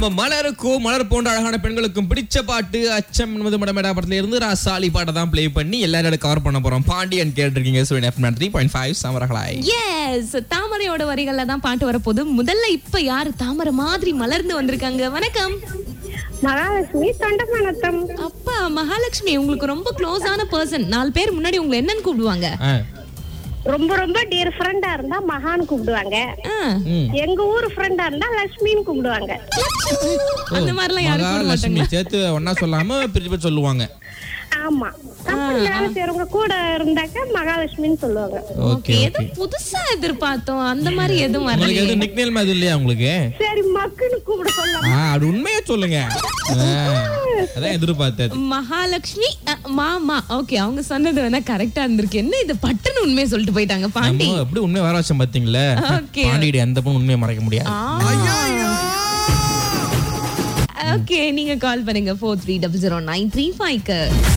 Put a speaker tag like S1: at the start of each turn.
S1: நம்ம மலருக்கும் மலர் போன்ற அழகான பெண்களுக்கும் பிடிச்ச பாட்டு அச்சம் என்பது மடமேடா படத்துல இருந்து ராசாலி பாட்டை தான் ப்ளே பண்ணி எல்லாரும் கவர் பண்ண போறோம் பாண்டியன் கேட்டிருக்கீங்க so F three point five சமரகலாய்
S2: எஸ் தாமரையோட வரிகள்ல தான் பாட்டு வரப்போகுது முதல்ல இப்ப யாரு தாமரை மாதிரி மலர்ந்து வந்திருக்காங்க வணக்கம்
S3: மகாலட்சுமி தொண்டமானத்தம்
S2: அப்பா மகாலட்சுமி உங்களுக்கு ரொம்ப க்ளோஸான பர்சன் நாலு பேர் முன்னாடி உங்களை என்னன்னு கூப்பிடுவாங்க
S3: ரொம்ப ரொம்ப டியர் ஃப்ரெண்டா இருந்தா மகான்னு கூப்பிடுவாங்க
S2: ஆ,
S3: எங்க ஊர் ஃப்ரெண்டா இருந்தா லட்சுமின்னு கூப்பிடுவாங்க
S2: அந்த மாதிரிலாம் யாரும் கூப்பிட
S1: மகாலட்சுமி
S2: மாட்டாங்க
S1: சேர்த்து ஒன்னா சொல்லாம பிரிச்சு பிரிச்சு சொல்லுவாங்க
S3: ஆமா அப்படி வேலை செய்யறவங்க கூட இருந்தாக்க மகாலட்சுமின்னு சொல்லுவாங்க
S1: ஓகே
S2: ஏதோ புதுசா எதிர்பார்த்தோம் அந்த மாதிரி எதுவும்
S1: உங்களுக்கு
S2: வரலையே
S1: எதுவும் நிக்னேல் மாதிரி இல்லையா உங்களுக்கு
S3: சரி மக்குன்னு கூப்பிட சொல்லலாம்
S1: ஆ, அது உண்மையா சொல்லுங்க ஆ, அதான் எதிர்பார்த்தது
S2: மகாலட்சுமி அ, மாமா ஓகே அவங்க சொன்னது வேணா கரெக்டா இருந்திருக்கு என்ன இது பட்டுன்னு உண்மையை சொல்லிட்டு போயிட்டாங்க பாண்டி
S1: நம்ம எப்படி உண்மை வர வச்சோம் பாத்தீங்களா
S2: Okay.
S1: பாண்டிகிட்ட எந்த பொண்ணு உண்மையை மறைக்க முடியாது
S2: ஓகே நீங்க கால் பண்ணுங்க four three double zero nine three ஃபைவ்க்கு